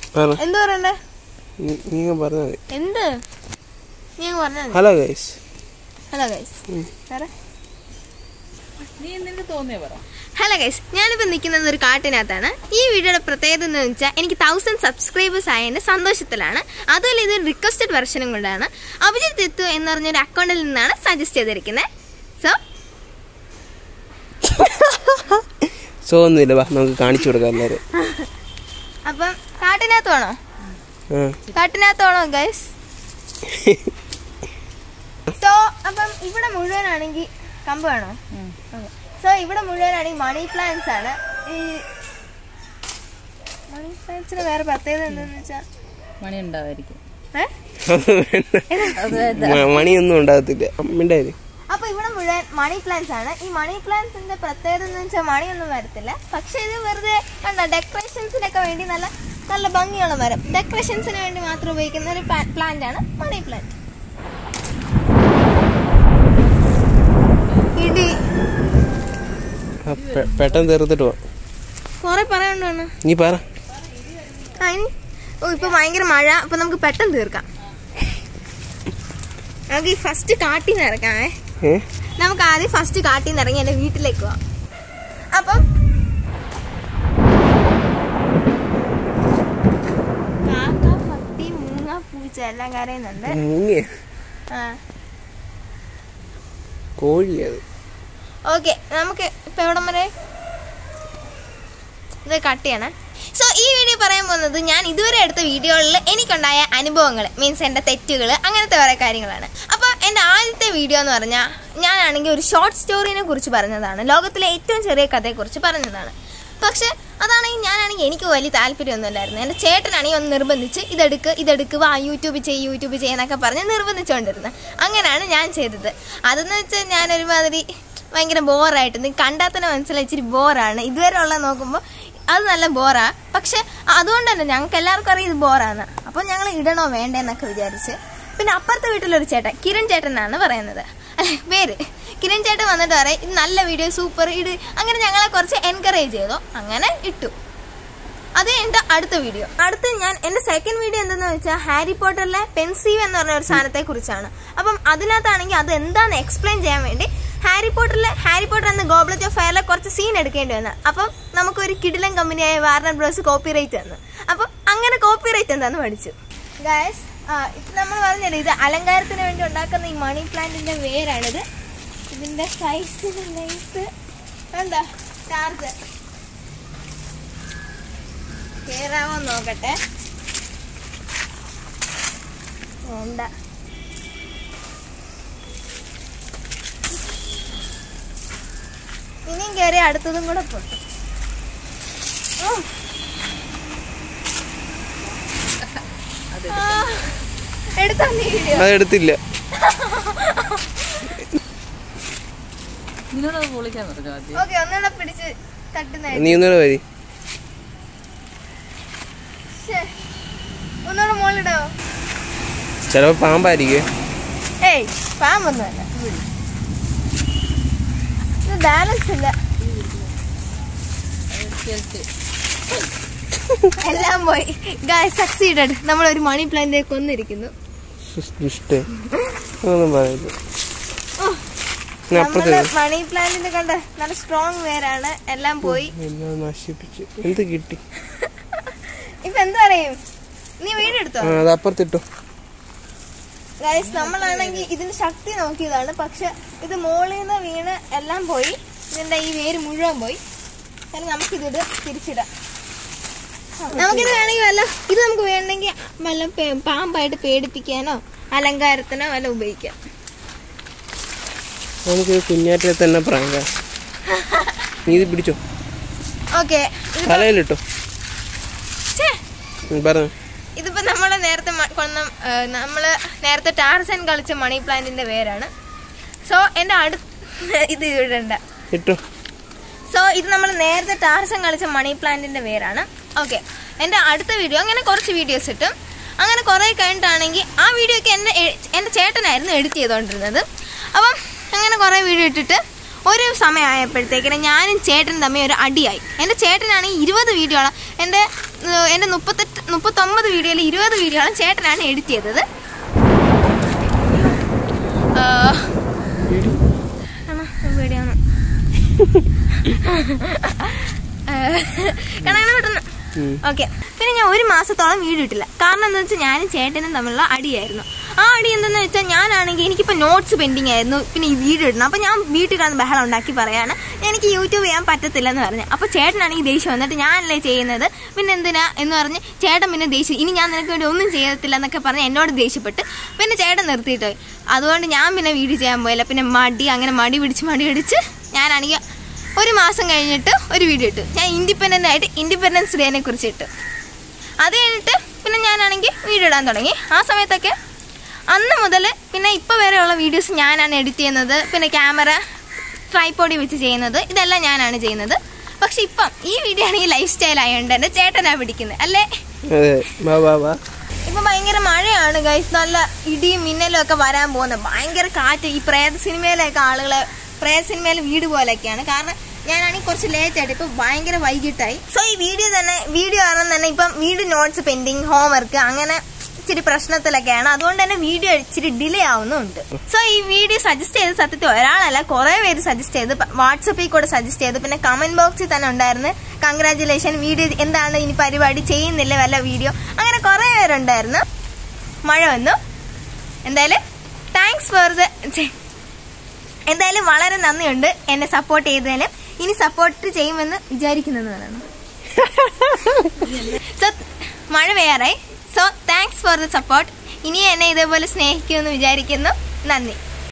പറ എന്ത് പറയണ്ടേ നീ- നീ അങ്ങ് പറഞ്ഞാൽ മതി എന്ത് നീ അങ്ങ് പറഞ്ഞാൽ മതി ഹലോ ഗൈസ് ഹലോ ഗൈസ് വേറെ നീ നിനക്ക് തോന്നിയ പറ ഹലോ ഗൈസ് ഞാനിപ്പോൾ നിൽക്കുന്നത് ഒരു കാട്ടിനകത്താണ് ഈ വീഡിയോയുടെ പ്രത്യേകത എന്ന് വെച്ചാൽ എനിക്ക് തൗസൻഡ് സബ്സ്ക്രൈബേഴ്സ് ആയതിൻ്റെ സന്തോഷത്തിലാണ് അതുപോലെ ഇത് റിക്വസ്റ്റഡ് വെർഷനും കൊണ്ടാണ് അഭിജിത്ത് എത്തു എന്ന് പറഞ്ഞൊരു അക്കൗണ്ടിൽ നിന്നാണ് സജസ്റ്റ് ചെയ്തിരിക്കുന്നത് സോ സോ ഒന്നുമില്ല വാ നമുക്ക് കാണിച്ചു കൊടുക്കാം എല്ലാവരും അപ്പം കാട്ടിനകത്ത് വേണോ ആ കാട്ടിനകത്ത് വേണോ ഗൈസ് സോ അപ്പം ഇവിടെ മുഴുവനാണെങ്കിൽ കമ്പ് വേണോ സോ ഇവിടെ മുഴുവനാണെങ്കിൽ മണി പ്ലാന്റ്സ് ആണ് ഈ മണി പ്ലാന്റ്സിന് വേറെ പ്രത്യേകത എന്താണെന്ന് വെച്ചാൽ മണി ഉണ്ടാവായിരിക്കും ഏഹ് അത് വേണ്ട. മ- മണിയൊന്നും ഉണ്ടാകത്തില്ല മിണ്ടായി അപ്പൊ ഇവിടെ മുഴുവൻ മണി പ്ലാന്റ്സ് ആണ് ഈ മണി പ്ലാന്റ്സിന്റെ പ്രത്യേകത എന്ന് വെച്ചാൽ മണിയൊന്നും വരത്തില്ല പക്ഷെ ഇത് വെറുതെ കണ്ട ഡെക്കറേഷൻസിനൊക്കെ വേണ്ടി നല്ല നല്ല ഭംഗിയുള്ള മരം ഡെക്കറേഷൻസിന് വേണ്ടി മാത്രം ഉപയോഗിക്കുന്ന ഒരു പ്ലാന്റ് ആണ് മണി പ്ലാന്റ് ഇടി ആ, പെ- പെട്ടെന്ന് തീർത്തിട്ട് പോവാം കൊറേ പറയാനുണ്ടാണ് നീ പറ ആ ഇനി ഓ ഇപ്പൊ ഭയങ്കര മഴ അപ്പൊ നമുക്ക് പെട്ടെന്ന് തീർക്കാം നമുക്ക് ഈ ഫസ്റ്റ് കാട്ടിൽ നിന്ന് ഇറക്കാമേ ഏ നമുക്ക് ആദ്യം ഫസ്റ്റ് കാട്ടിൽ നിന്ന് ഇറങ്ങി എന്റെ വീട്ടിലേക്ക് പോവാം അപ്പം കാക്ക പട്ടി മൂങ്ങ പൂച്ച എല്ലാം കരയുന്നുണ്ട് മുങ്ങിയ ആ കോഴിയത് ഓക്കെ നമുക്ക് ഇപ്പൊ എവിടം വരെ ഇത് കട്ട് ചെയ്യണേ സോ ഈ വീഡിയോ പറയാൻ പോകുന്നത് ഞാൻ ഇതുവരെ എടുത്ത വീഡിയോകളിൽ എനിക്കുണ്ടായ അനുഭവങ്ങൾ മീൻസ് എൻ്റെ തെറ്റുകൾ അങ്ങനത്തെ കുറേ കാര്യങ്ങളാണ് അപ്പോൾ എൻ്റെ ആദ്യത്തെ വീഡിയോ എന്ന് പറഞ്ഞാൽ ഞാനാണെങ്കിൽ ഒരു ഷോർട്ട് സ്റ്റോറിനെ കുറിച്ച് പറഞ്ഞതാണ് ലോകത്തിലെ ഏറ്റവും ചെറിയ കഥയെക്കുറിച്ച് പറഞ്ഞതാണ് പക്ഷേ അതാണെങ്കിൽ ഞാനാണെങ്കിൽ എനിക്ക് വലിയ താല്പര്യമൊന്നുമില്ലായിരുന്നു എൻ്റെ ചേട്ടനാണെങ്കിൽ ഒന്ന് നിർബന്ധിച്ച് ഇതെടുക്ക് ഇതെടുക്ക് വാ യൂട്യൂബ് ചെയ്യ് യൂട്യൂബ് ചെയ്യുന്നൊക്കെ പറഞ്ഞ് നിർബന്ധിച്ചുകൊണ്ടിരുന്നത് അങ്ങനെയാണ് ഞാൻ ചെയ്തത് അതെന്ന് വെച്ചാൽ ഞാൻ ഒരുമാതിരി ഭയങ്കര ബോറായിട്ട് നീ കണ്ടാൽ തന്നെ മനസ്സിലായി ഇച്ചിരി ബോറാണ് ഇതുവരെ ഉള്ള നോക്കുമ്പോൾ അത് നല്ല ബോറാ പക്ഷെ അതുകൊണ്ട് തന്നെ ഞങ്ങൾക്ക് എല്ലാവർക്കും അറിയാം ഇത് ബോറാണ് അപ്പോൾ ഞങ്ങൾ ഇടണോ വേണ്ടേ എന്നൊക്കെ വിചാരിച്ച് പിന്നെ അപ്പുറത്തെ വീട്ടിലൊരു ചേട്ടൻ കിരൺ ചേട്ടൻ എന്നാണ് പറയുന്നത് അല്ലെ പേര് കിരൺ ചേട്ടൻ വന്നിട്ട് പറയും ഇത് നല്ല വീഡിയോ സൂപ്പർ ഇട് അങ്ങനെ ഞങ്ങളെ കുറച്ച് എൻകറേജ് ചെയ്തു അങ്ങനെ ഇട്ടു അത് എൻ്റെ അടുത്ത വീഡിയോ അടുത്ത് ഞാൻ എൻ്റെ സെക്കൻഡ് വീഡിയോ എന്തെന്ന് വെച്ചാൽ ഹാരി പോട്ടറിലെ പെൻസീവ് എന്ന് പറഞ്ഞ ഒരു സാധനത്തെ കുറിച്ചാണ് അപ്പം അതിനകത്താണെങ്കിൽ അത് എന്താണെന്ന് എക്സ്പ്ലെയിൻ ചെയ്യാൻ വേണ്ടി ഹാരി പോട്ടറിലെ ഹാരി പോട്ടർ എന്ന ഗോബ്ലറ്റ് ഓഫ് ഫയറിലെ കുറച്ച് സീൻ എടുക്കേണ്ടി വന്നു അപ്പം നമുക്കൊരു കിടിലൻ കമ്പനിയായ വാർണർ ബ്രോസ് കോപ്പിറൈറ്റ് തന്നു അപ്പം അങ്ങനെ കോപ്പിറൈറ്റ് എന്താന്ന് പഠിച്ചു ഗായസ് ആ ഇപ്പം നമ്മൾ പറഞ്ഞല്ലോ ഇത് അലങ്കാരത്തിന് വേണ്ടി ഉണ്ടാക്കുന്ന ഈ മണി പ്ലാന്റിന്റെ വേരാണിത് ഇതിന്റെ സൈസിന് ലെങ്ത് എന്താ ചാർജ് കേറാവോ നോക്കട്ടെ വേണ്ട ഇനിയും കയറി അടുത്തതും കൂടെ പൊട്ടും ഉം. ആ, എടുത്തോ നീ വീഡിയോ അതെടുത്തില്ല നിന്നോടത് പൊളിക്കാൻ പറഞ്ഞു ആദ്യം ഓക്കെ ഒന്നുകൂടെ പിടിച്ച് തട്ടുന്ന നീ ഒന്നുകൂടെ വരി ശ്ശേ. ഒന്നുകൂടെ മുകളിലിടാവോ ചിലപ്പോ പാമ്പായിരിക്കും ഏയ് പാമ്പൊന്നുമല്ല ഇത് ബാലൻസ് ഇല്ല ചേച്ചി എല്ലാം പോയി ഗായ് സക്സീഡഡ് നമ്മൾ ഒരു മണി പ്ലാന്റ് കൊന്നിരിക്കുന്നു ദുഷ്ടേ ഒന്നും പറയില്ല ഞാൻ അപ്പുറത്ത് നമ്മുടെ മണി പ്ലാന്റിന്റെ കണ്ട നല്ല സ്ട്രോങ് വേരാണ് എല്ലാം പോയി എല്ലാം നശിപ്പിച്ച് എന്ത് കിട്ടി ഇപ്പൊ എന്താ പറയും നീ വീടെടുത്തോ ആ അത് അപ്പുറത്തിട്ടോ ഗൈസ് നമ്മളാണെങ്കിൽ ഇതിന്റെ ശക്തി നോക്കിയതാണ് പക്ഷെ ഇത് മോളിൽ നിന്ന് വീണ് എല്ലാം പോയി ഇതിന്റെ ഈ വേര് മുഴുവൻ പോയി കാരണം നമുക്കിതിട് തിരിച്ചിടാം നമുക്കിത് വേണമെങ്കിൽ വല്ല ഇത് നമുക്ക് വേണമെങ്കിൽ വല്ല പേ- പാമ്പായിട്ട് പേടിപ്പിക്കാനോ അലങ്കാരത്തിനോ വല്ല ഉപയോഗിക്കാം നമുക്കിത് കുഞ്ഞാറ്റെ തന്നെ പ്രാങ്ക നീ ഇത് പിടിച്ചോ ഓക്കെ തലയിലിട്ടോ ഉം, പറഞ്ഞു ഇതിപ്പോ നമ്മള് നേരത്തെ മ- കൊന്ന ഏ, നമ്മള് നേരത്തെ ടാർസൻ കളിച്ച മണി പ്ലാന്റിന്റെ പേരാണ് സോ എന്റെ അടുത്ത് ഇത് ഇടണ്ട ഇട്ടോ സോ ഇത് നമ്മൾ നേരത്തെ ടാർസൻ കളിച്ച മണി പ്ലാന്റിന്റെ പേരാണ് ഓക്കെ എൻ്റെ അടുത്ത വീഡിയോ അങ്ങനെ കുറച്ച് വീഡിയോസ് ഇട്ടും അങ്ങനെ കുറേ കഴിഞ്ഞിട്ടാണെങ്കിൽ ആ വീഡിയോ ഒക്കെ എൻ്റെ എ- എൻ്റെ ചേട്ടനായിരുന്നു എഡിറ്റ് ചെയ്തുകൊണ്ടിരുന്നത് അപ്പം അങ്ങനെ കുറേ വീഡിയോ ഇട്ടിട്ട് ഒരു സമയമായപ്പോഴത്തേക്കിന് ഞാനും ചേട്ടനും തമ്മിൽ ഒരു അടിയായി എൻ്റെ ചേട്ടനാണെങ്കിൽ ഇരുപത് വീഡിയോളം എൻ്റെ ഏഹ്, എൻ്റെ മുപ്പത്തെട്ട് മുപ്പത്തൊമ്പത് വീഡിയോയിൽ ഇരുപത് വീഡിയോകളും ചേട്ടനാണ് എഡിറ്റ് ചെയ്തത് ഏഹ്, ആണോ? പേടിയാണ് ഏഹ്, കാണാൻ പെട്ടെന്ന് ഓക്കെ പിന്നെ ഞാൻ ഒരു മാസത്തോളം വീഡിയോ ഇട്ടില്ല കാരണം എന്താ വെച്ചാൽ ഞാനും ചേട്ടനും തമ്മിലുള്ള അടിയായിരുന്നു ആ അടി എന്തെന്ന് വെച്ചാൽ ഞാനാണെങ്കിൽ എനിക്കിപ്പോൾ നോട്ട്സ് പെൻഡിങ് ആയിരുന്നു പിന്നെ ഈ വീഡിയോ ഇടണം അപ്പോൾ ഞാൻ വീട്ടിൽ കിടന്ന് ബഹളം ഉണ്ടാക്കി പറയാണ് എനിക്ക് യൂട്യൂബ് ചെയ്യാൻ പറ്റത്തില്ലെന്ന് പറഞ്ഞു അപ്പോൾ ചേട്ടനാണെങ്കിൽ ദേഷ്യം വന്നിട്ട് ഞാനല്ലേ ചെയ്യുന്നത് പിന്നെ എന്തിനാ എന്ന് പറഞ്ഞ് ചേട്ടൻ പിന്നെ ദേഷ്യം ഇനി ഞാൻ നിനക്ക് വേണ്ടി ഒന്നും ചെയ്യത്തില്ല എന്നൊക്കെ പറഞ്ഞ് എന്നോട് ദേഷ്യപ്പെട്ട് പിന്നെ ചേട്ടൻ നിർത്തിയിട്ട് പോയി അതുകൊണ്ട് ഞാൻ പിന്നെ വീഡിയോ ചെയ്യാൻ പോയില്ല പിന്നെ മടി അങ്ങനെ മടി പിടിച്ച് മടി പിടിച്ച് ഞാനാണെങ്കിൽ ഒരു മാസം കഴിഞ്ഞിട്ട് ഒരു വീഡിയോ ഇട്ടു ഞാൻ ഇൻഡിപെൻഡൻ്റ് ആയിട്ട് ഇൻഡിപെൻഡൻസ് ഡേനെ കുറിച്ച് ഇട്ടു അത് കഴിഞ്ഞിട്ട് പിന്നെ ഞാനാണെങ്കിൽ വീഡിയോ ഇടാൻ തുടങ്ങി ആ സമയത്തൊക്കെ അന്ന് മുതൽ പിന്നെ ഇപ്പോൾ വരെയുള്ള വീഡിയോസ് ഞാനാണ് എഡിറ്റ് ചെയ്യുന്നത് പിന്നെ ക്യാമറ ട്രൈപ്പോഡി വെച്ച് ചെയ്യുന്നത് ഇതെല്ലാം ഞാനാണ് ചെയ്യുന്നത് പക്ഷെ ഇപ്പം ഈ വീഡിയോ ആണെങ്കിൽ ലൈഫ് സ്റ്റൈൽ ആയതുകൊണ്ട് എൻ്റെ ചേട്ടനാണ് പിടിക്കുന്നത് അല്ലേ അതെ വാ വാ വാ ഇപ്പൊ ഭയങ്കര മഴയാണ് ഗൈസ് നല്ല ഇടിയും മിന്നലും ഒക്കെ വരാൻ പോകുന്നത് ഭയങ്കര കാറ്റ് ഈ പ്രേത സിനിമയിലൊക്കെ ആളുകളെ പ്രേത സിനിമയിലെ വീട് പോലെയൊക്കെയാണ് കാരണം ഞാനാണെങ്കിൽ കുറച്ച് ലേറ്റ് ആയിട്ട് ഇപ്പൊ ഭയങ്കര വൈകിട്ടായി സോ ഈ വീഡിയോ തന്നെ വീഡിയോ കാരണം തന്നെ ഇപ്പം വീട് നോട്ട്സ് പെൻഡിങ് ഹോംവർക്ക് അങ്ങനെ ഇച്ചിരി പ്രശ്നത്തിലൊക്കെയാണ് അതുകൊണ്ട് തന്നെ വീഡിയോ ഇച്ചിരി ഡിലേ ആവുന്നുണ്ട് സോ ഈ വീഡിയോ സജസ്റ്റ് ചെയ്ത് സത്യത്തിൽ ഒരാളല്ല കുറെ പേര് സജസ്റ്റ് ചെയ്ത് വാട്സപ്പിൽ കൂടെ സജസ്റ്റ് ചെയ്ത് പിന്നെ കമന്റ് ബോക്സിൽ തന്നെ ഉണ്ടായിരുന്നു കൺഗ്രാറ്റുലേഷൻ വീഡിയോ എന്താണ് ഇനി പരിപാടി ചെയ്യുന്നില്ല വല്ല വീഡിയോ അങ്ങനെ കുറെ പേരുണ്ടായിരുന്നു മഴ വന്നു എന്തായാലും താങ്ക്സ് ഫോർ ദ എന്തായാലും വളരെ നന്ദിയുണ്ട് എന്നെ സപ്പോർട്ട് ചെയ്തതിന് ഇനി സപ്പോർട്ട് ചെയ്യുമെന്ന് വിചാരിക്കുന്നതാണ് സോ മഴ പെയ്യാറായി so thanks for the support ഇനി എന്നെ ഇതേപോലെ സ്നേഹിക്കുമെന്ന് വിചാരിക്കുന്നു നന്ദി